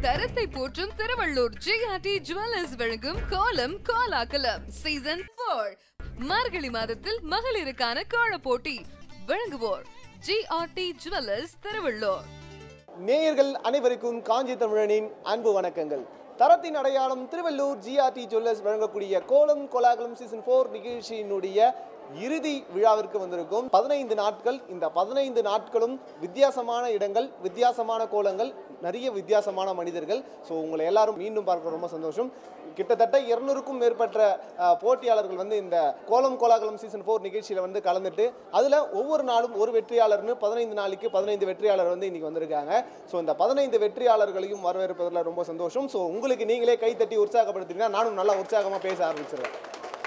தரத்தை போற்றும் Tiruvallur GRT jewellers வழங்கும் கோலம் கோலாகலம் சீசன் போர் மார்கழி மாதத்தில் மகளிருக்கான கோல போட்டி வழங்குவோர் ஜிஆர்டி ஜுவல்லர்ஸ் திருவள்ளூர் நேயர்கள் அனைவருக்கும் காஞ்சி தமிழனின் அன்பு வணக்கங்கள் தரத்தின் அடையாளம் திருவள்ளூர் ஜிஆர்டி ஜுவல்லர்ஸ் வழங்கக்கூடிய கோலம் கோலாகலம் சீசன் ஃபோர் நிகழ்ச்சியினுடைய இறுதி விழாவிற்கு வந்திருக்கும் பதினைந்து நாட்கள் இந்த பதினைந்து நாட்களும் வித்தியாசமான இடங்கள் வித்தியாசமான கோலங்கள் நிறைய வித்தியாசமான மனிதர்கள் ஸோ உங்களை எல்லாரும் மீண்டும் பார்க்க ரொம்ப சந்தோஷம் கிட்டத்தட்ட இருநூறுக்கும் மேற்பட்ட அஹ், போட்டியாளர்கள் வந்து இந்த கோலம் கோலாகலம் சீசன் ஃபோர் நிகழ்ச்சியில் வந்து கலந்துட்டு அதில் ஒவ்வொரு நாளும் ஒரு வெற்றியாளர்னு பதினைந்து நாளைக்கு பதினைந்து வெற்றியாளர் வந்து இன்னைக்கு வந்திருக்காங்க ஸோ இந்த பதினைந்து வெற்றியாளர்களையும் வரவேற்பதில் ரொம்ப சந்தோஷம் ஸோ உங்களுக்கு நீங்களே கைத்தட்டி உற்சாகப்படுத்தினா நானும் நல்லா உற்சாகமாக பேச ஆரம்பிச்சிருவேன்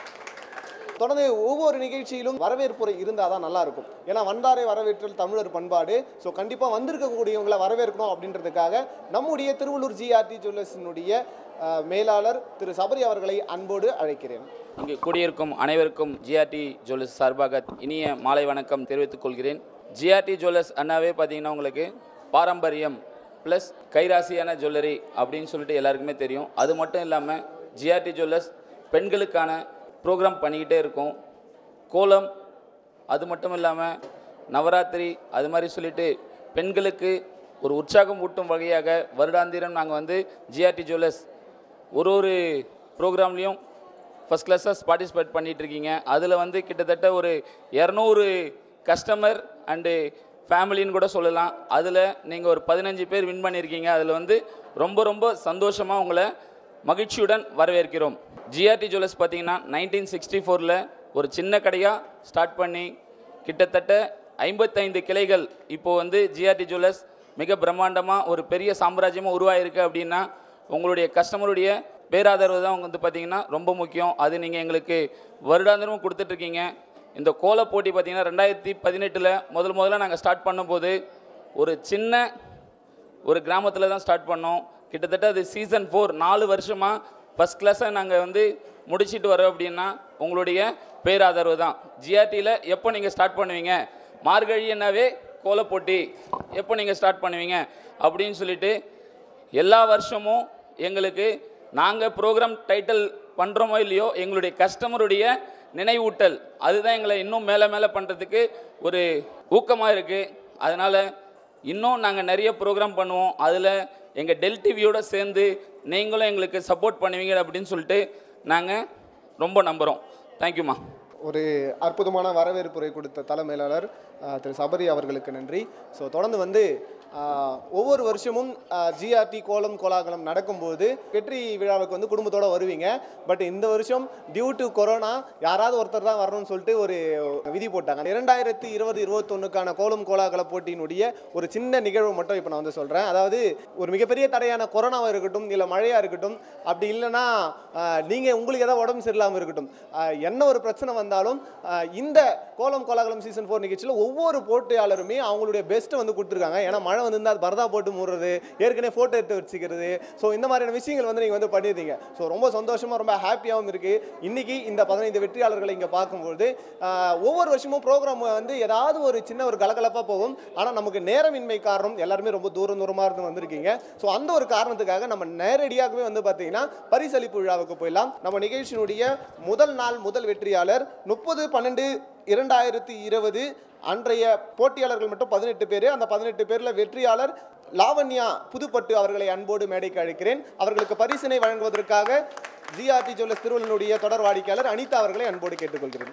தொடர்ந்து ஒவ்வொரு நிகழ்ச்சியிலும் வரவேற்புரை இருந்தால் தான் நல்லா இருக்கும் ஏன்னா வந்தாரை வரவேற்றல் தமிழர் பண்பாடு ஸோ கண்டிப்பாக வந்திருக்கக்கூடியவங்களை வரவேற்கணும் அப்படின்றதுக்காக நம்முடைய திருவள்ளூர் ஜிஆர்டி ஜுவல்லர்ஸினுடைய அஹ், மேலாளர் திரு சபரி அவர்களை அன்போடு அழைக்கிறேன் இங்கு கூடியிருக்கும் அனைவருக்கும் ஜிஆர்டி ஜுவல்லர்ஸ் சார்பாக இனிய மாலை வணக்கம் தெரிவித்துக் கொள்கிறேன் ஜிஆர்டி ஜுவல்லர்ஸ் அண்ணாவே பார்த்தீங்கன்னா உங்களுக்கு பாரம்பரியம் ப்ளஸ் கைராசியான ஜுவல்லரி அப்படின்னு சொல்லிட்டு எல்லாருக்குமே தெரியும் அது மட்டும் இல்லாமல் ஜிஆர்டி ஜுவல்லர்ஸ் பெண்களுக்கான ப்ரோக்ராம் பண்ணிக்கிட்டே இருக்கோம் கோலம் அது மட்டும் இல்லாமல் நவராத்திரி அது மாதிரி சொல்லிட்டு பெண்களுக்கு ஒரு உற்சாகம் ஊட்டும் வகையாக வருடாந்திரம் நாங்கள் வந்து ஜிஆர்டி ஜுவல்லர்ஸ் ஒரு ஒரு ப்ரோக்ராம்லேயும் ஃபஸ்ட் கிளாஸாக பார்ட்டிசிபேட் பண்ணிட்டு இருக்கீங்க அதில் வந்து கிட்டத்தட்ட ஒரு இரநூறு கஸ்டமர் அண்டு ஃபேமிலின்னு கூட சொல்லலாம் அதில் நீங்கள் ஒரு பதினஞ்சு பேர் வின் பண்ணியிருக்கீங்க அதில் வந்து ரொம்ப ரொம்ப சந்தோஷமாக உங்களை மகிழ்ச்சியுடன் வரவேற்கிறோம் ஜிஆர்டி ஜுவல்லர்ஸ் பார்த்தீங்கன்னா நைன்டீன் சிக்ஸ்டி ஃபோரில் ஒரு சின்ன கடையாக ஸ்டார்ட் பண்ணி கிட்டத்தட்ட ஐம்பத்தைந்து கிளைகள் இப்போ வந்து ஜிஆர்டி ஜுவல்லர்ஸ் மிக பிரம்மாண்டமாக ஒரு பெரிய சாம்ராஜ்யமாக உருவாயிருக்கு அப்படின்னா உங்களுடைய கஸ்டமருடைய பேராதரவு தான் வந்து பார்த்தீங்கன்னா ரொம்ப முக்கியம் அது நீங்கள் எங்களுக்கு வருடாந்திரமும் கொடுத்துட்ருக்கீங்க இந்த கோல போட்டி பார்த்தீங்கன்னா ரெண்டாயிரத்தி பதினெட்டில் முதல் முதல்ல நாங்கள் ஸ்டார்ட் பண்ணும்போது ஒரு சின்ன ஒரு கிராமத்தில் தான் ஸ்டார்ட் பண்ணோம் கிட்டத்தட்ட அது சீசன் ஃபோர் நாலு வருஷமாக ஃபஸ்ட் கிளாஸை நாங்கள் வந்து முடிச்சிட்டு வரோம் அப்படின்னா உங்களுடைய பேராதரவு தான் ஜிஆர்டியில் எப்போ நீங்கள் ஸ்டார்ட் பண்ணுவீங்க மார்கழினாவே கோலப் போட்டி எப்போ நீங்கள் ஸ்டார்ட் பண்ணுவீங்க அப்படின்னு சொல்லிட்டு எல்லா வருஷமும் எங்களுக்கு நாங்கள் ப்ரோக்ராம் டைட்டில் பண்ணுறோமோ இல்லையோ எங்களுடைய கஸ்டமருடைய நினைவூட்டல் அதுதான் எங்களை இன்னும் மேலே மேலே பண்ணுறதுக்கு ஒரு ஊக்கமாக இருக்குது அதனால் இன்னும் நாங்கள் நிறைய ப்ரோக்ராம் பண்ணுவோம் அதில் எங்கள் டெல் டிவியோட சேர்ந்து நீங்களும் எங்களுக்கு சப்போர்ட் பண்ணுவீங்க அப்படின்னு சொல்லிட்டு நாங்கள் ரொம்ப நம்புகிறோம் தேங்க்யூம்மா ஒரு அற்புதமான வரவேற்புரை கொடுத்த தலைமையாளர் அஹ், திரு சபரி அவர்களுக்கு நன்றி ஸோ தொடர்ந்து வந்து அஹ், ஒவ்வொரு வருஷமும் ஜிஆர்டி கோலம் கோலாகலம் நடக்கும்போது வெற்றி விழாவுக்கு வந்து குடும்பத்தோட வருவீங்க பட் இந்த வருஷம் டியூ டு கொரோனா யாராவது ஒருத்தர் தான் வரணும்னு சொல்லிட்டு ஒரு விதி போட்டாங்க இரண்டாயிரத்தி இருபது இருபத்தொன்னுக்கான கோலம் கோலாகல போட்டியினுடைய ஒரு சின்ன நிகழ்வு மட்டும் இப்போ நான் வந்து சொல்கிறேன் அதாவது ஒரு மிகப்பெரிய தடையான கொரோனாவாக இருக்கட்டும் இல்லை மழையாக இருக்கட்டும் அப்படி இல்லைன்னா நீங்கள் உங்களுக்கு ஏதாவது உடம்பு சரியில்லாமல் இருக்கட்டும் ஆஹ் என்ன ஒரு பிரச்சனை வந்தாலும் ஆஹ் இந்த கோலம் கோலாகலம் சீசன் ஃபோர் நிகழ்ச்சியில் ஒவ்வொரு போட்டியாளருமே அவங்களுடைய பெஸ்ட்டை வந்து கொடுத்துருக்காங்க ஏன்னா மழை வந்திருந்தா அது பரதா போட்டு மூடுறது ஏற்கனவே ஃபோட்டோ எடுத்து வச்சுக்கிறது ஸோ இந்த மாதிரியான விஷயங்கள் வந்து நீங்கள் வந்து பண்ணியிருந்தீங்க ஸோ ரொம்ப சந்தோஷமாக ரொம்ப ஹாப்பியாகவும் இருக்குது இன்னைக்கு இந்த பதினைந்து வெற்றியாளர்களை இங்கே பார்க்கும்போது ஆஹ் ஒவ்வொரு வருஷமும் ப்ரோக்ராம் வந்து ஏதாவது ஒரு சின்ன ஒரு கலகலப்பாக போகும் ஆனால் நமக்கு நேரமின்மை காரணம் எல்லாருமே ரொம்ப தூரம் தூரமாக இருந்து வந்திருக்கீங்க ஸோ அந்த ஒரு காரணத்துக்காக நம்ம நேரடியாகவே வந்து பார்த்தீங்கன்னா பரிசளிப்பு விழாவுக்கு போயிடலாம் நம்ம நிகழ்ச்சியினுடைய முதல் நாள் முதல் வெற்றியாளர் முப்பது பன்னெண்டு இரண்டாயிரத்தி இருபது அன்றைய போட்டியாளர்கள் மட்டும் பதினெட்டு பேர் அந்த பதினெட்டு பேரில் வெற்றியாளர் லாவண்யா புதுப்பட்டு அவர்களை அன்போடு மேடைக்கு அழைக்கிறேன் அவர்களுக்கு பரிசினை வழங்குவதற்காக ஜிஆர்டி ஜுவல்லர்ஸ் திருவள்ளனுடைய தொடர் வாடிக்கையாளர் அனிதா அவர்களை அன்போடு கேட்டுக்கொள்கிறேன்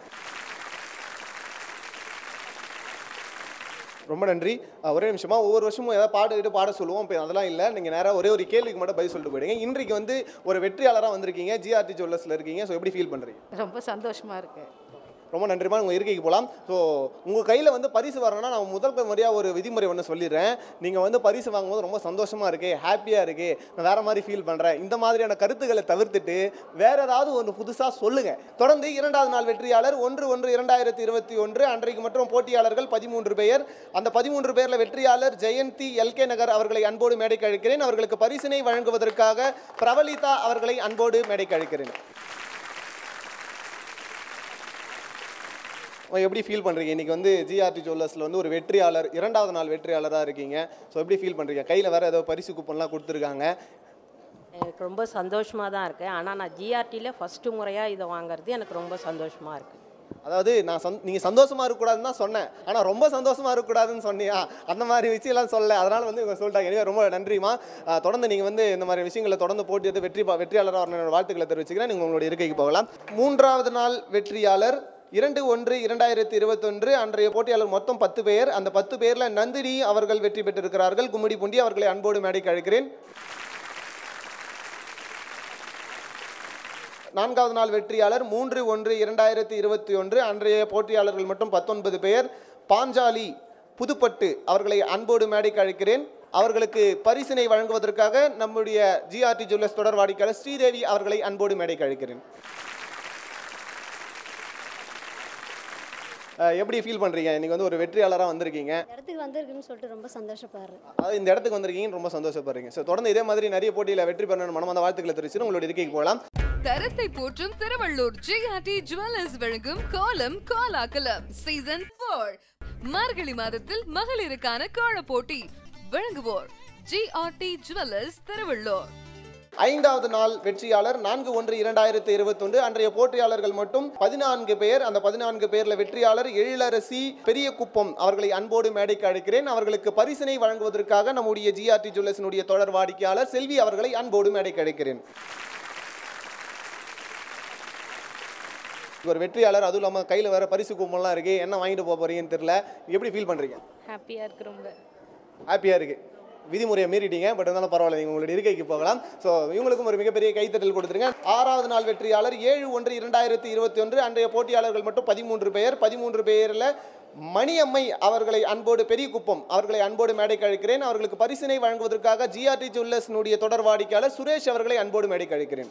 ரொம்ப நன்றி அஹ் ஒரே நிமிஷமா ஒவ்வொரு வருஷமும் ஏதாவது பாடிட்டு பாட சொல்லுவோம் இப்போ அதெல்லாம் இல்லை நீங்கள் நேராக ஒரே ஒரு கேள்விக்கு மட்டும் பதில் சொல்லிட்டு போயிடுங்க இன்றைக்கு வந்து ஒரு வெற்றியாளராக வந்திருக்கீங்க ஜிஆர்டி ஜுவல்லர்ஸில் இருக்கீங்க ஸோ எப்படி ஃபீல் பண்ணுறீங்க ரொம்ப சந்தோஷமாக இருக்குது ரொம்ப நன்றிமா உங்கள் இருக்கைக்கு போகலாம் ஸோ உங்கள் கையில் வந்து பரிசு வரணும்னா நான் முதல் முறையாக ஒரு விதிமுறை ஒன்று சொல்லிடுறேன் நீங்கள் வந்து பரிசு வாங்கும்போது ரொம்ப சந்தோஷமாக இருக்கு ஹாப்பியாக இருக்கு நான் வேற மாதிரி ஃபீல் பண்ணுறேன் இந்த மாதிரியான கருத்துக்களை தவிர்த்துட்டு வேற ஏதாவது ஒன்று புதுசாக சொல்லுங்கள் தொடர்ந்து இரண்டாவது நாள் வெற்றியாளர் ஒன்று ஒன்று இரண்டாயிரத்தி இருபத்தி ஒன்று அன்றைக்கு மற்றும் போட்டியாளர்கள் பதிமூன்று பேர் அந்த பதிமூன்று பேரில் வெற்றியாளர் ஜெயந்தி எல்கே நகர் அவர்களை அன்போடு மேடைக்கு அழைக்கிறேன் அவர்களுக்கு பரிசினை வழங்குவதற்காக பிரவலிதா அவர்களை அன்போடு மேடைக்கு அழைக்கிறேன் எப்படி ஃபீல் பண்ணுறீங்க இன்றைக்கி வந்து ஜிஆர்டி ஜுவல்லர்ஸில் வந்து ஒரு வெற்றியாளர் இரண்டாவது நாள் வெற்றியாளராக இருக்கீங்க ஸோ எப்படி ஃபீல் பண்ணுறீங்க கையில் வேறு ஏதோ பரிசு கூப்பன்லாம் கொடுத்துருக்காங்க எனக்கு ரொம்ப சந்தோஷமாக தான் இருக்குது ஆனால் நான் ஜிஆர்டியில் ஃபஸ்ட்டு முறையாக இதை வாங்குறது எனக்கு ரொம்ப சந்தோஷமாக இருக்குது அதாவது நான் சந் நீங்கள் சந்தோஷமாக இருக்கக்கூடாதுன்னு தான் சொன்னேன் ஆனால் ரொம்ப சந்தோஷமாக இருக்கக்கூடாதுன்னு சொன்னியா அந்த மாதிரி விஷயம்லாம் சொல்ல அதனால் வந்து இவங்க சொல்லிட்டாங்க எனவே ரொம்ப நன்றிமா ஆஹ் தொடர்ந்து நீங்கள் வந்து இந்த மாதிரி விஷயங்களை தொடர்ந்து போட்டி எடுத்து வெற்றி பா- வெற்றியாளராக வரணும் வாழ்த்துக்களை தெரிவிச்சுக்கிறேன் நீங்கள் உங்களுடைய இருக்கைக்கு போகலாம் மூன்றாவது நாள் வெற்றியாளர் இரண்டு ஒன்று இரண்டாயிரத்தி இருபத்தொன்று அன்றைய போட்டியாளர் மொத்தம் பத்து பேர் அந்த பத்து பேரில் நந்தினி அவர்கள் வெற்றி பெற்றிருக்கிறார்கள் கும்மிடி புண்டி அவர்களை அன்போடு மேடைக்கு அழைக்கிறேன் நான்காவது நாள் வெற்றியாளர் மூன்று ஒன்று இரண்டாயிரத்தி இருபத்தி ஒன்று அன்றைய போட்டியாளர்கள் மட்டும் பத்தொன்பது பேர் பாஞ்சாலி புதுப்பட்டு அவர்களை அன்போடு மேடைக்கு அழைக்கிறேன் அவர்களுக்கு பரிசினை வழங்குவதற்காக நம்முடைய ஜிஆர்டி ஜுவல்லர்ஸ் தொடர் வாடிக்கையாளர் ஸ்ரீதேவி அவர்களை அன்போடு மேடைக்கு அழைக்கிறேன் அஹ் எப்படி ஃபீல் பண்ணுறீங்க இன்னைக்கு வந்து ஒரு வெற்றியாளராக வந்திருக்கீங்க இந்த இடத்துக்கு வந்திருக்குன்னு சொல்லிட்டு ரொம்ப சந்தோஷப்படுறேன் அதாவது இந்த இடத்துக்கு வந்திருக்கீங்கன்னு ரொம்ப சந்தோஷப்படுறீங்க ஸோ தொடர்ந்து இதே மாதிரி நிறைய போட்டியில் வெற்றி பெறணும் மனமார்ந்த வாழ்த்துக்களை தெரிவிச்சு உங்களுடைய இருக்கைக்கு போகலாம் தரத்தை போற்றும் திருவள்ளூர் ஜிஆர்டி ஜுவல்லர்ஸ் வழங்கும் கோலம் கோலாகலம் சீசன் போர் மார்கழி மாதத்தில் மகளிருக்கான கோல போட்டி வழங்குவோர் ஜிஆர்டி ஜுவல்லர்ஸ் திருவள்ளூர் ஐந்தாவது நாள் வெற்றியாளர் நான்கு ஒன்று இரண்டாயிரத்தி இருபத்தொன்று அன்றைய போட்டியாளர்கள் மட்டும் பதினான்கு பேர் அந்த பதினான்கு பேர்ல வெற்றியாளர் எழிலரசி பெரிய குப்பம் அவர்களை அன்போடு மேடைக்கு அழைக்கிறேன் அவர்களுக்கு பரிசினை வழங்குவதற்காக நம்முடைய ஜிஆர்டி ஜுவல்லர்ஸினுடைய தொடர் வாடிக்கையாளர் செல்வி அவர்களை அன்போடு மேடைக்கு அழைக்கிறேன் ஒரு வெற்றியாளர் அதுவும் இல்லாமல் கையில் வேற பரிசு கும்பலாம் இருக்கு என்ன வாங்கிட்டு போக போறீங்கன்னு தெரியல எப்படி ஃபீல் பண்றீங்க ஹாப்பியாக இருக்கு ரொம்ப ஹாப்பியாக இருக்குது விதிமுறையை மீறிட்டீங்க பட் இருந்தாலும் பரவாயில்ல நீங்கள் உங்களுடைய இருக்கைக்கு போகலாம் ஸோ இவங்களுக்கும் ஒரு மிகப்பெரிய கைத்தட்டல் கொடுத்துருங்க ஆறாவது நாள் வெற்றியாளர் ஏழு ஒன்று இரண்டாயிரத்தி இருபத்தி ஒன்று அன்றைய போட்டியாளர்கள் மட்டும் பதிமூன்று பேர் பதிமூன்று பேரில் மணியம்மை அவர்களை அன்போடு பெரிய குப்பம் அவர்களை அன்போடு மேடைக்கு அழைக்கிறேன் அவர்களுக்கு பரிசினை வழங்குவதற்காக ஜிஆர்டி ஜுவல்லர்ஸ்னுடைய தொடர் வாடிக்கையாளர் சுரேஷ் அவர்களை அன்போடு மேடைக்கு அழைக்கிறேன்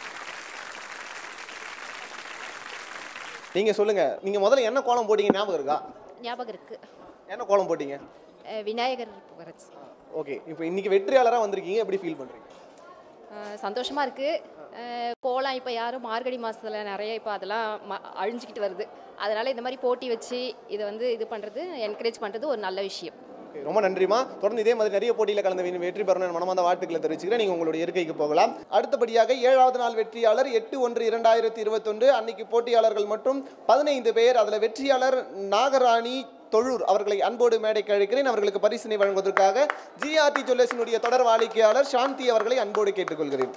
நீங்கள் சொல்லுங்கள் நீங்கள் முதல்ல என்ன கோலம் போட்டீங்க ஞாபகம் இருக்கா ஞாபகம் இருக்கு என்ன கோலம் போட்டீங்க அஹ் விநாயகர் புகழ் ஓகே இப்போ இன்னைக்கு வெற்றியாளராக வந்திருக்கீங்க எப்படி ஃபீல் பண்ணுறீங்க சந்தோஷமா இருக்கு அஹ் கோலம் இப்போ யாரும் மார்கழி மாசத்துல நிறைய இப்போ அதெல்லாம் ம- அழிஞ்சுக்கிட்டு வருது அதனால இந்த மாதிரி போட்டி வச்சு இதை வந்து இது பண்றது என்கரேஜ் பண்றது ஒரு நல்ல விஷயம் Okay, ரொம்ப நன்றிமா தொடர்ந்து இதே மாதிரி நிறைய போட்டியில் கலந்து வெ- வெற்றி பெறணும் மனமார்ந்த வாழ்த்துக்களை தெரிவிச்சுக்கிறேன் நீங்கள் உங்களுடைய இருக்கைக்கு போகலாம் அடுத்தபடியாக ஏழாவது நாள் வெற்றியாளர் எட்டு ஒன்று இரண்டாயிரத்தி இருபத்தொன்று அன்னைக்கு போட்டியாளர்கள் மற்றும் பதினைந்து பேர் அதில் வெற்றியாளர் நாகராணி தொழூர் அவர்களை அன்போடு மேடைக்கு அழைக்கிறேன் அவர்களுக்கு பரிசினை வழங்குவதற்காக ஜிஆர்டி ஜுவல்லர்ஸினுடைய தொடர் வாடிக்கையாளர் சாந்தி அவர்களை அன்போடு கேட்டுக்கொள்கிறேன்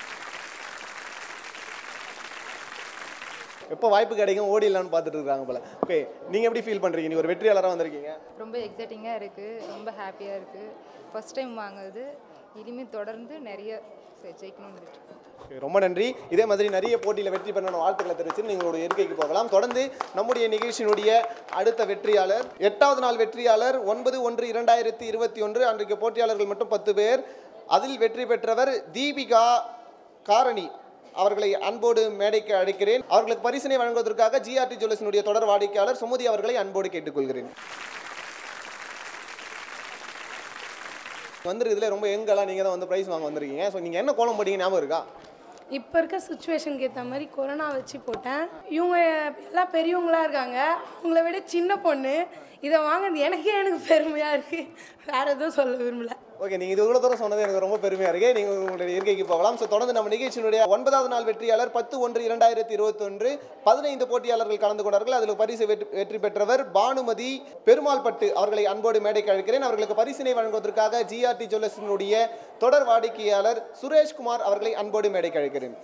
எப்போ வாய்ப்பு கிடைக்கும் ஓடிடலான்னு பார்த்துட்டு இருக்காங்க போல ஓகே நீங்கள் எப்படி ஃபீல் பண்ணுறீங்க நீ ஒரு வெற்றியாளராக வந்திருக்கீங்க ரொம்ப எக்ஸைட்டிங்காக இருக்குது ரொம்ப ஹாப்பியாக இருக்குது ஃபஸ்ட் டைம் வாங்குறது இனிமேல் தொடர்ந்து நிறைய செ- ஜெயிக்கணும்னு இருக்கு Okay, ரொம்ப நன்றி இதே மாதிரி நிறைய போட்டியில் வெற்றி பெறணும் வாழ்த்துக்களை தெரிவித்து நீங்களுடைய இருக்கைக்கு போகலாம் தொடர்ந்து நம்முடைய நிகழ்ச்சியினுடைய அடுத்த வெற்றியாளர் எட்டாவது நாள் வெற்றியாளர் ஒன்பது ஒன்று இரண்டாயிரத்தி இருபத்தி ஒன்று அன்றைக்கு போட்டியாளர்கள் மட்டும் பத்து பேர் அதில் வெற்றி பெற்றவர் தீபிகா காரணி அவர்களை அன்போடு மேடைக்கு அழைக்கிறேன் அவர்களுக்கு பரிசினை வழங்குவதற்காக ஜிஆர்டி ஜுவல்லர்ஸினுடைய தொடர் வாடிக்கையாளர் சுமதி அவர்களை அன்போடு கேட்டுக்கொள்கிறேன் வந்திருக்கிறதுல ரொம்ப எங்கெல்லாம் நீங்கள் தான் வந்து ப்ரைஸ் வாங்க வந்திருக்கீங்க ஸோ நீங்கள் என்ன கோலம் போட்டீங்க ஞாபகம் இருக்கா இப்போ இருக்க சுச்சுவேஷனுக்கு ஏற்ற மாதிரி கொரோனா வச்சு போட்டேன் இவங்க எல்லாம் பெரியவங்களா இருக்காங்க அவங்கள விட சின்ன பொண்ணு இதை வாங்கினது எனக்கே எனக்கு பெருமையாக இருக்குது வேறு எதுவும் சொல்ல விரும்பல ஓகே நீங்கள் இது இவ்வளோ தூரம் சொன்னது எனக்கு ரொம்ப பெருமையாக இருக்கு நீங்கள் உங்களுடைய இருக்கைக்கு போகலாம் ஸோ தொடர்ந்து நம்ம நிகழ்ச்சியினுடைய ஒன்பதாவது நாள் வெற்றியாளர் பத்து ஒன்று இரண்டாயிரத்தி இருபத்தொன்று பதினைந்து போட்டியாளர்கள் கலந்து கொண்டார்கள் அதில் பரிசு வெற்றி வெற்றி பெற்றவர் பானுமதி பெருமாள் பட்டு அவர்களை அன்போடு மேடைக்கு அழைக்கிறேன் அவர்களுக்கு பரிசினை வழங்குவதற்காக ஜிஆர்டி ஜுவல்லர்ஸினுடைய தொடர் வாடிக்கையாளர் சுரேஷ்குமார் அவர்களை அன்போடு மேடைக்கு அழைக்கிறேன்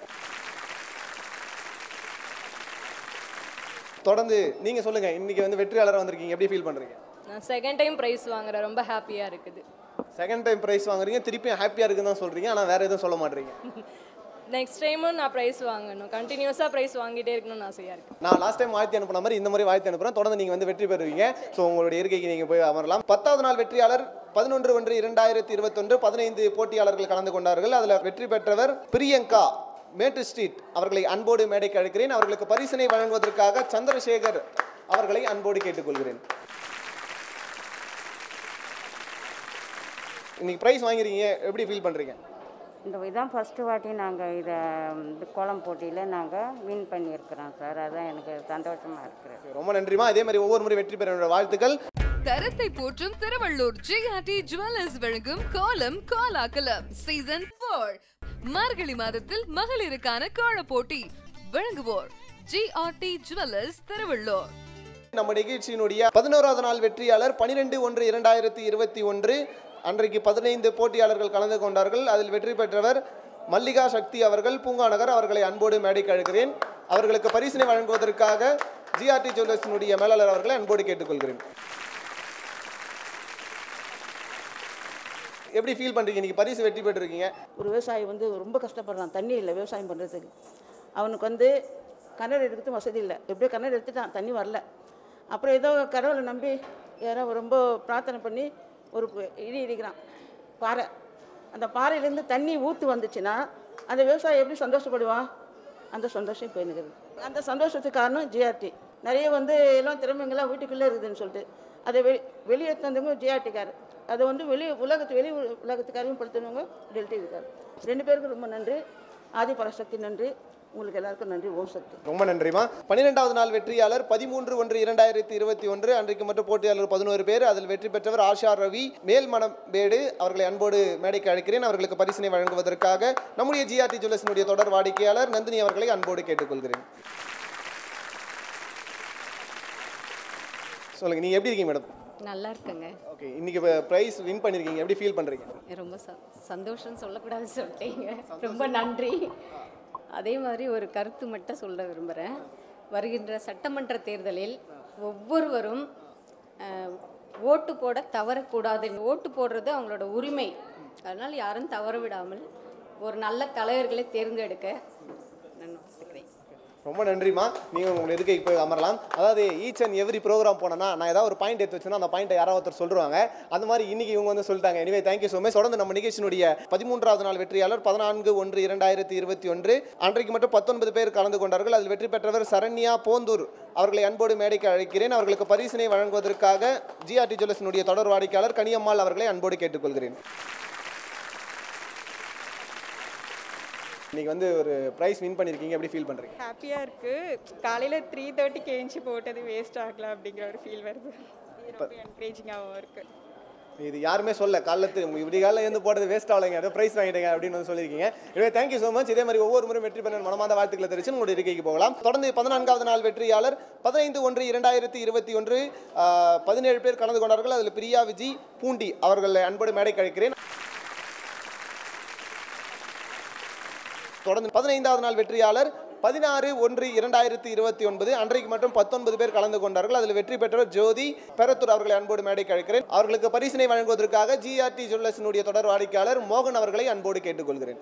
தொடர்ந்து நீங்கள் சொல்லுங்கள் இன்னைக்கு வந்து வெற்றியாளராக வந்திருக்கீங்க எப்படி ஃபீல் பண்ணுறீங்க நான் செகண்ட் டைம் ப்ரைஸ் வாங்குறேன் ரொம்ப ஹாப்பியாக இருக்குது செகண்ட் டைம் ப்ரைஸ் வாங்குறீங்க திருப்பியும் ஹாப்பியாக இருக்குன்னு தான் சொல்கிறீங்க ஆனால் வேறு எதுவும் சொல்ல மாட்டீங்க நெக்ஸ்ட் டைமும் நான் ப்ரைஸ் வாங்கணும் கண்டினியூஸாக ப்ரைஸ் வாங்கிட்டே இருக்கணும்னு ஆசையாக இருக்குது நான் லாஸ்ட் டைம் வாழ்த்து அனுப்புன மாதிரி இந்த மாதிரி வாழ்த்து அனுப்புறேன் தொடர்ந்து நீங்கள் வந்து வெற்றி பெறுவீங்க ஸோ உங்களுடைய இருக்கைக்கு நீங்கள் போய் அமரலாம் பத்தாவது நாள் வெற்றியாளர் பதினொன்று ஒன்று இரண்டாயிரத்தி இருபத்தொன்று பதினைந்து போட்டியாளர்கள் கலந்து கொண்டார்கள் அதில் வெற்றி பெற்றவர் பிரியங்கா மேட்டு ஸ்ட்ரீட் அவர்களை அன்போடு மேடைக்கு அழைக்கிறேன் அவர்களுக்கு பரிசினை வழங்குவதற்காக சந்திரசேகர் அவர்களை அன்போடு கேட்டுக்கொள்கிறேன் இன்னைக்கு ப்ரைஸ் வாங்கிறீங்க எப்படி ஃபீல் பண்ணுறீங்க இந்த இதான் ஃபஸ்ட்டு வாட்டி நாங்கள் இதை இந்த கோலம் போட்டியில் நாங்கள் வின் பண்ணியிருக்கிறோம் சார் அதான் எனக்கு சந்தோஷமாக இருக்குது ரொம்ப நன்றிமா இதே மாதிரி ஒவ்வொரு முறை வெற்றி பெற வாழ்த்துக்கள் தரத்தை போற்றும் திருவள்ளூர் ஜிஆர்டி ஜுவல்லர்ஸ் வழங்கும் கோலம் கோலாகலம் சீசன் போர் மார்கழி மாதத்தில் மகளிருக்கான கோல போட்டி வழங்குவோர் ஜிஆர்டி ஜுவல்லர்ஸ் திருவள்ளூர் நம்ம நிகழ்ச்சியினுடைய பதினோராவது நாள் வெற்றியாளர் பனிரெண்டு ஒன்று இரண்டாயிரத்தி இருபத்தி ஒன்று அன்றைக்கு பதினைந்து போட்டியாளர்கள் கலந்து கொண்டார்கள் அதில் வெற்றி பெற்றவர் மல்லிகா சக்தி அவர்கள் பூங்காநகர் அவர்களை அன்போடு மேடைக்கு அழைக்கிறேன் அவர்களுக்கு பரிசினை வழங்குவதற்காக ஜிஆர்டி ஜுவல்லர்ஸினுடைய மேலாளர் அவர்களை அன்போடு கேட்டுக்கொள்கிறேன் எப்படி ஃபீல் பண்ணுறீங்க இன்னைக்கு பரிசு வெற்றி பெற்றிருக்கீங்க ஒரு விவசாயி வந்து ரொம்ப கஷ்டப்படுறான் தண்ணி இல்லை விவசாயம் பண்ணுறதுக்கு அவனுக்கு வந்து கிணறு எடுக்கிறது வசதி இல்லை எப்படியோ கிணறு எடுத்துட்டான் தண்ணி வரல அப்புறம் ஏதோ கடவுளை நம்பி யாரோ ரொம்ப பிரார்த்தனை பண்ணி ஒரு பு- இடி இடிக்கிறான் பாறை அந்த பாறையிலேருந்து தண்ணி ஊற்று வந்துச்சுன்னா அந்த விவசாயி எப்படி சந்தோஷப்படுவான் அந்த சந்தோஷம் இப்போ எனக்கு இருக்கு. அந்த சந்தோஷத்துக்கு காரணம் ஜிஆர்டி நிறைய வந்து எல்லாம் திறமைங்கெல்லாம் வீட்டுக்குள்ளே இருக்குதுன்னு சொல்லிட்டு அதை வெளி வெளியே தந்தவங்க ஜிஆர்டிக்கார் அதை வந்து வெளி உலகத்து வெளி உ- உலகத்துக்கு அறிமுகப்படுத்தினவங்க டெல்டிவிக்கார் ரெண்டு பேருக்கும் ரொம்ப நன்றி ஆதி பராசக்தி நன்றி உங்களுக்கு எல்லாருக்கும் நன்றி ஓம் சக்தி ரொம்ப நன்றிமா பன்னிரெண்டாவது நாள் வெற்றியாளர் பதிமூன்று ஒன்று இரண்டாயிரத்தி இருபத்தி ஒன்று அன்றைக்கு மட்டும் போட்டியாளர் பதினோரு பேர் அதில் வெற்றி பெற்றவர் ஆஷா ரவி மேல்மணம்பேடு அவர்களை அன்போடு மேடைக்கு அழைக்கிறேன் அவர்களுக்கு பரிசினை வழங்குவதற்காக நம்முடைய ஜிஆர்டி ஜுவல்லர்ஸினுடைய தொடர் வாடிக்கையாளர் நந்தினி அவர்களை அன்போடு கேட்டுக்கொள்கிறேன் சொல்லுங்க நீங்க எப்படி இருக்கீங்க மேடம் நல்லா இருக்குங்க ஓகே இன்னைக்கு பிரைஸ் வின் பண்ணிருக்கீங்க எப்படி ஃபீல் பண்றீங்க ரொம்ப ச சந்தோஷம் சொல்லக்கூடாதுன்னு சொல்லிட்டீங்க ரொம்ப நன்றி அதே மாதிரி ஒரு கருத்து மட்டும் சொல்ல விரும்புகிறேன் வருகின்ற சட்டமன்ற தேர்தலில் ஒவ்வொருவரும் அஹ், ஓட்டு போட தவறக்கூடாது ஓட்டு போடுறது அவங்களோட உரிமை அதனால் யாரும் தவற விடாமல் ஒரு நல்ல தலைவர்களை தேர்ந்தெடுக்க நான் வாழ்த்துக்கிறேன் ரொம்ப நன்றிம்மா நீங்கள் உங்கள் இருக்கை போய் அமரலாம் அதாவது ஈச் அண்ட் எவ்ரி ப்ரோக்ராம் போனேன்னா நான் ஏதாவது ஒரு பாயிண்ட் எடுத்து வச்சேன்னா அந்த பாயிண்ட்டை யாராவது ஒருத்தர் சொல்லுவாங்க அந்த மாதிரி இன்னைக்கு இவங்க வந்து சொல்லிட்டாங்க எனிவே தேங்க்யூ ஸோ மச் தொடர்ந்து நம்ம நிகழ்ச்சியினுடைய பதிமூன்றாவது நாள் வெற்றியாளர் பதினான்கு ஒன்று இரண்டாயிரத்தி இருபத்தி ஒன்று அன்றைக்கு மட்டும் பத்தொன்பது பேர் கலந்து கொண்டார்கள் அதில் வெற்றி பெற்றவர் சரண்யா போந்தூர் அவர்களை அன்போடு மேடைக்கு அழைக்கிறேன் அவர்களுக்கு பரிசினை வழங்குவதற்காக ஜிஆர்டி ஜுவல்லர்ஸினுடைய தொடர் வாடிக்கையாளர் கனியம்மாள் அவர்களை அன்போடு கேட்டுக்கொள்கிறேன் இன்னைக்கு வந்து ஒரு ப்ரைஸ் வின் பண்ணியிருக்கீங்க எப்படி ஃபீல் பண்ணுறீங்க ஹாப்பியாக இருக்குது காலையில் த்ரீ தேர்ட்டிக்கு எழுந்துச்சி போட்டது வேஸ்ட் ஆகல அப்படிங்கிற ஒரு ஃபீல் வருது இது ரொம்ப என்கரேஜிங்காகவும் இருக்குது இது யாருமே சொல்ல காலத்து இப்படி காலையில் இருந்து போடுறது வேஸ்ட் ஆகலைங்க ஏதோ ப்ரைஸ் வாங்கிட்டீங்க அப்படின்னு வந்து சொல்லியிருக்கீங்க எனவே தேங்க்யூ ஸோ மச் இதே மாதிரி ஒவ்வொரு முறை வெற்றி பெற மனமார்ந்த வாழ்த்துக்களை தெரிவித்து உங்களுடைய இருக்கைக்கு போகலாம் தொடர்ந்து பதினான்காவது நாள் வெற்றியாளர் பதினைந்து ஒன்று இரண்டாயிரத்தி இருபத்தி ஒன்று பதினேழு பேர் கலந்து கொண்டார்கள் அதில் பிரியா விஜி பூண்டி அவர்களை அன்போடு மேடை கழிக்கிறேன் தொடர்ந்து பதினைந்தாவது நாள் வெற்றியாளர் பதினாறு ஒன்று இரண்டாயிரத்தி இருபத்தி ஒன்பது அன்றைக்கு மட்டும் பத்தொன்பது பேர் கலந்து கொண்டார்கள் அதில் வெற்றி பெற்றவர் ஜோதி பெரத்தூர் அவர்களை அன்போடு மேடைக்கு அழைக்கிறேன் அவர்களுக்கு பரிசினை வழங்குவதற்காக ஜிஆர்டி ஜுவல்லர்ஸினுடைய தொடர் வாடிக்கையாளர் மோகன் அவர்களை அன்போடு கேட்டுக்கொள்கிறேன்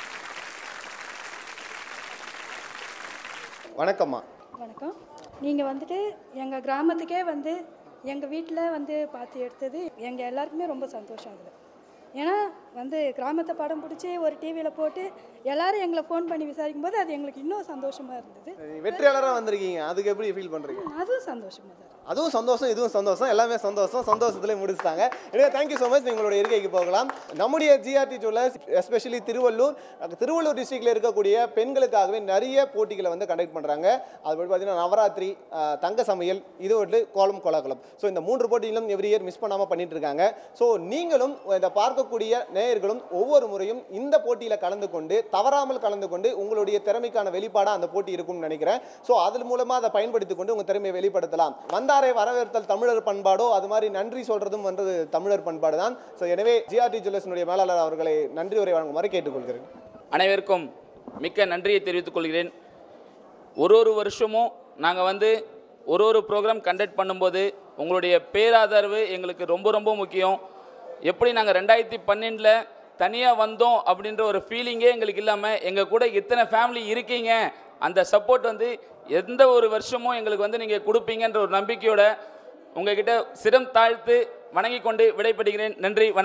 வணக்கம்மா வணக்கம் நீங்கள் வந்துட்டு எங்கள் கிராமத்துக்கே வந்து எங்கள் வீட்டில் வந்து பார்த்து எடுத்தது எங்கள் எல்லாருக்குமே ரொம்ப சந்தோஷம் அதில் ஏன்னா வந்து கிராமத்தை படம் பிடிச்சி ஒரு டிவியில் போட்டு எல்லாரும் எங்களை ஃபோன் பண்ணி விசாரிக்கும் போது அது எங்களுக்கு இன்னும் சந்தோஷமாக இருந்தது வெற்றியாளராக வந்திருக்கீங்க அதுக்கு எப்படி ஃபீல் பண்ணுறீங்க அதுவும் சந்தோஷமாக தான் அதுவும் சந்தோஷம் இதுவும் சந்தோஷம் எல்லாமே சந்தோஷம் சந்தோஷத்துல முடிச்சிட்டாங்க எனவே தேங்க்யூ ஸோ மச் உங்களுடைய இருக்கைக்கு போகலாம் நம்முடைய ஜிஆர்டி ஜுவல்லர்ஸ் எஸ்பெஷலி திருவள்ளூர் அங்க திருவள்ளூர் டிஸ்ட்ரிக்ட்ல இருக்கக்கூடிய பெண்களுக்காகவே நிறைய போட்டிகளை வந்து கண்டக்ட் பண்ணுறாங்க அது படி பார்த்தீங்கன்னா நவராத்திரி அஹ், தங்க சமையல் இது வந்து கோலம் கோலாகலம் ஸோ இந்த மூன்று போட்டிகளும் எவ்ரி இயர் மிஸ் பண்ணாமல் பண்ணிட்டு இருக்காங்க ஸோ நீங்களும் இதை பார்க்கக்கூடிய நேயர்களும் ஒவ்வொரு முறையும் இந்த போட்டியில் கலந்து கொண்டு தவறாமல் கலந்து கொண்டு உங்களுடைய திறமைக்கான வெளிப்பாடாக அந்த போட்டி இருக்கும்னு நினைக்கிறேன் ஸோ அதன் மூலமாக அதை பயன்படுத்தி கொண்டு உங்கள் திறமையை வெளிப்படுத்தலாம் வந்தாரை வரவேற்றல் தமிழர் பண்பாடோ அது மாதிரி நன்றி சொல்றதும் வந்து தமிழர் பண்பாடு தான் ஸோ எனவே ஜிஆர்டி ஜுவல்லர்ஸினுடைய மேலாளர் அவர்களை நன்றி உரை வழங்குமாறு கேட்டுக்கொள்கிறேன் அனைவருக்கும் மிக்க நன்றியை தெரிவித்துக் கொள்கிறேன் ஒரு ஒரு வருஷமும் நாங்கள் வந்து ஒரு ஒரு ப்ரோக்ராம் கண்டக்ட் பண்ணும்போது உங்களுடைய பேராதரவு எங்களுக்கு ரொம்ப ரொம்ப முக்கியம் எப்படி நாங்கள் ரெண்டாயிரத்தி பன்னெண்டில் தனியாக வந்தோம் அப்படின்ற ஒரு ஃபீலிங்கே எங்களுக்கு இல்லாமல் எங்கள் கூட இத்தனை ஃபேமிலி இருக்கீங்க அந்த சப்போர்ட் வந்து எந்த ஒரு வருஷமும் எங்களுக்கு வந்து நீங்கள் கொடுப்பீங்கன்ற ஒரு நம்பிக்கையோட உங்ககிட்ட சிரம் தாழ்த்து வணங்கிக் கொண்டு விடைபெறுகிறேன் நன்றி வணக்கம்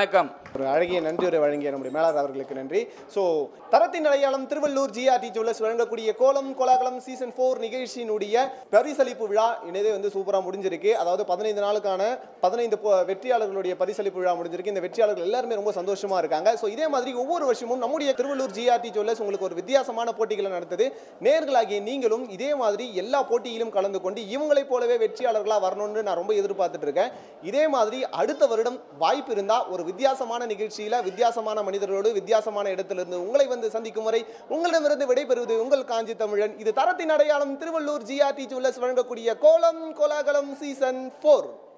ஒரு அழகிய நன்றியுரை வழங்கிய நம்முடைய மேலாளர் அவர்களுக்கு நன்றி ஸோ தரத்தின் அடையாளம் திருவள்ளூர் ஜிஆர்டி ஜுவல்லர்ஸ் வழங்கக்கூடிய கோலம் கோலாகலம் சீசன் ஃபோர் நிகழ்ச்சியினுடைய பரிசளிப்பு விழா இணையதே வந்து சூப்பராக முடிஞ்சிருக்கு அதாவது பதினைந்து நாளுக்கான பதினைந்து பொ- வெற்றியாளர்களுடைய பரிசளிப்பு விழா முடிஞ்சிருக்கு இந்த வெற்றியாளர்கள் எல்லாருமே ரொம்ப சந்தோஷமா இருக்காங்க ஸோ இதே மாதிரி ஒவ்வொரு வருஷமும் நம்முடைய திருவள்ளூர் ஜிஆர்டி ஜுவல்லர்ஸ் உங்களுக்கு ஒரு வித்தியாசமான போட்டிகளை நடத்துது நேர்களாகிய நீங்களும் இதே மாதிரி எல்லா போட்டியிலும் கலந்து கொண்டு இவங்களைப் போலவே வெற்றியாளர்களாக வரணும்னு நான் ரொம்ப எதிர்பார்த்துட்டு இருக்கேன் இதே மாதிரி அடுத்த வருடம் வாய்ப்பு இருந்தால் ஒரு வித்தியாசமான நிகழ்ச்சியில் வித்தியாசமான மனிதர்களோடு வித்தியாசமான இடத்திலிருந்து உங்களை வந்து சந்திக்கும் வரை உங்களிடமிருந்து விடைபெறுவது உங்கள் காஞ்சி தமிழன் இது தரத்தின் அடையாளம் திருவள்ளூர் ஜிஆர்டி ஜுவல்லர்ஸ் வழங்கக்கூடிய கோலம் கோலாகலம் சீசன் ஃபோர்